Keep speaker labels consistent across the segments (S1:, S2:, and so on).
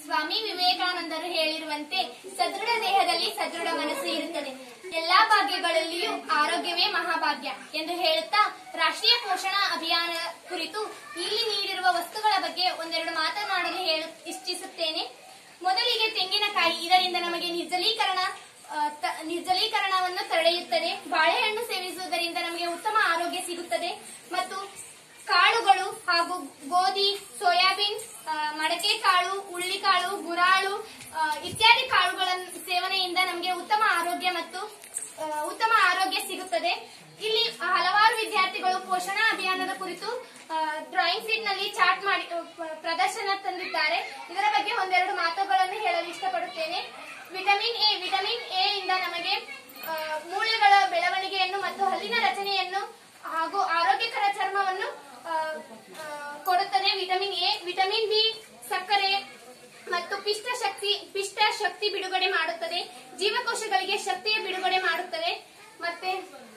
S1: ಸ್ವಾಮಿ ವಿವೇಕಾನಂದರು ಹೇಳಿರುವಂತೆ ಸದೃಢ ದೇಹದಲ್ಲಿ ಸದೃಢ ಮನಸ್ಸು ಇರುತ್ತದೆ ಎಲ್ಲಾ ಭಾಗ್ಯಗಳಲ್ಲಿಯೂ ಆರೋಗ್ಯವೇ ಮಹಾಭಾಗ್ಯ ಎಂದು ಹೇಳುತ್ತಾ ರಾಷ್ಟ್ರೀಯ ಪೋಷಣಾ ಅಭಿಯಾನ ಕುರಿತು ಇಲ್ಲಿ ನೀಡಿರುವ ವಸ್ತುಗಳ ಬಗ್ಗೆ ಒಂದೆರಡು ಮಾತನಾಡಲು ಹೇಳು ಇಚ್ಛಿಸುತ್ತೇನೆ ಮೊದಲಿಗೆ ತೆಂಗಿನಕಾಯಿ ಇದರಿಂದ ನಮಗೆ ನಿರ್ಜಲೀಕರಣ ಆ, ತ- ನಿರ್ಜಲೀಕರಣವನ್ನು ತಡೆಯುತ್ತದೆ ಬಾಳೆಹಣ್ಣು ಸೇವಿಸುವುದರಿಂದ ನಮಗೆ ಉತ್ತಮ ಆರೋಗ್ಯ ಸಿಗುತ್ತದೆ ಮತ್ತು ಕಾಳುಗಳು ಹಾಗೂ ಗೋಧಿ ಸೋಯಾಬೀನ್ ಆ, ಮಡಕೆ ಕಾಳು ಹುಳ್ಳಿಕಾಳು ಗುರಾಳು ಆ, ಇತ್ಯಾದಿ ಕಾಳುಗಳ ಸೇವನೆಯಿಂದ ನಮಗೆ ಉತ್ತಮ ಆರೋಗ್ಯ ಮತ್ತು ಆ, ಉತ್ತಮ ಆರೋಗ್ಯ ಸಿಗುತ್ತದೆ ಇಲ್ಲಿ ಹಲವಾರು ವಿದ್ಯಾರ್ಥಿಗಳು ಪೋಷಣಾ ಅಭಿಯಾನದ ಕುರಿತು ಡ್ರಾಯಿಂಗ್ ಶೀಟ್ ನಲ್ಲಿ ಚಾರ್ಟ್ ಮಾಡಿ ಆ, ಪ- ಪ್ರದರ್ಶನ ತಂದಿದ್ದಾರೆ ಇದರ ಬಗ್ಗೆ ಒಂದೆರಡು ಮಾತುಗಳನ್ನು ಹೇಳಲು ಇಷ್ಟಪಡುತ್ತೇನೆ ವಿಟಮಿನ್ ಎ ವಿಟಮಿನ್ ಎ ಇಂದ ನಮಗೆ ಆ, ಮೂಳೆಗಳ ಬೆಳವಣಿಗೆಯನ್ನು ಮತ್ತು ಹಲ್ಲಿನ ರಚನೆಯನ್ನು ಹಾಗೂ ಆರೋಗ್ಯಕರ ಚರ್ಮವನ್ನು ಆ, ಆ, ಕೊಡುತ್ತದೆ ವಿಟಮಿನ್ ಎ ವಿಟಮಿನ್ ಬಿ ಸಕ್ಕರೆ ಮತ್ತು ಪಿಷ್ಟ ಶಕ್ತಿ ಪಿಷ್ಟ ಶಕ್ತಿ ಬಿಡುಗಡೆ ಮಾಡುತ್ತದೆ ಜೀವಕೋಶಗಳಿಗೆ ಶಕ್ತಿಯ ಬಿಡುಗಡೆ ಮಾಡುತ್ತದೆ ಮತ್ತೆ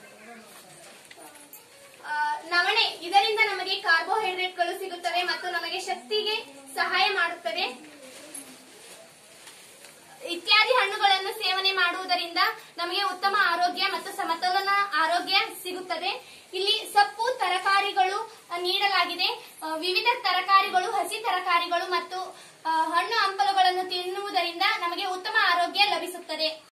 S1: ಆ, ನವಣೆ ಇದರಿಂದ ನಮಗೆ ಕಾರ್ಬೋಹೈಡ್ರೇಟ್ಗಳು ಸಿಗುತ್ತವೆ ಮತ್ತು ನಮಗೆ ಶಕ್ತಿಗೆ ಸಹಾಯ ಮಾಡುತ್ತದೆ ಇತ್ಯಾದಿ ಹಣ್ಣುಗಳನ್ನು ಸೇವನೆ ಮಾಡುವುದರಿಂದ ನಮಗೆ ಉತ್ತಮ ಆರೋಗ್ಯ ಮತ್ತು ಸಮತೋಲನ ಆರೋಗ್ಯ ಸಿಗುತ್ತದೆ ಇಲ್ಲಿ ಸೊಪ್ಪು ತರಕಾರಿಗಳು ಆ, ನೀಡಲಾಗಿದೆ ಆ, ವಿವಿಧ ತರಕಾರಿಗಳು ಹಸಿ ತರಕಾರಿಗಳು ಮತ್ತು ಆ, ಹಣ್ಣು ಹಂಪಲುಗಳನ್ನು ತಿನ್ನುವುದರಿಂದ ನಮಗೆ ಉತ್ತಮ ಆರೋಗ್ಯ ಲಭಿಸುತ್ತದೆ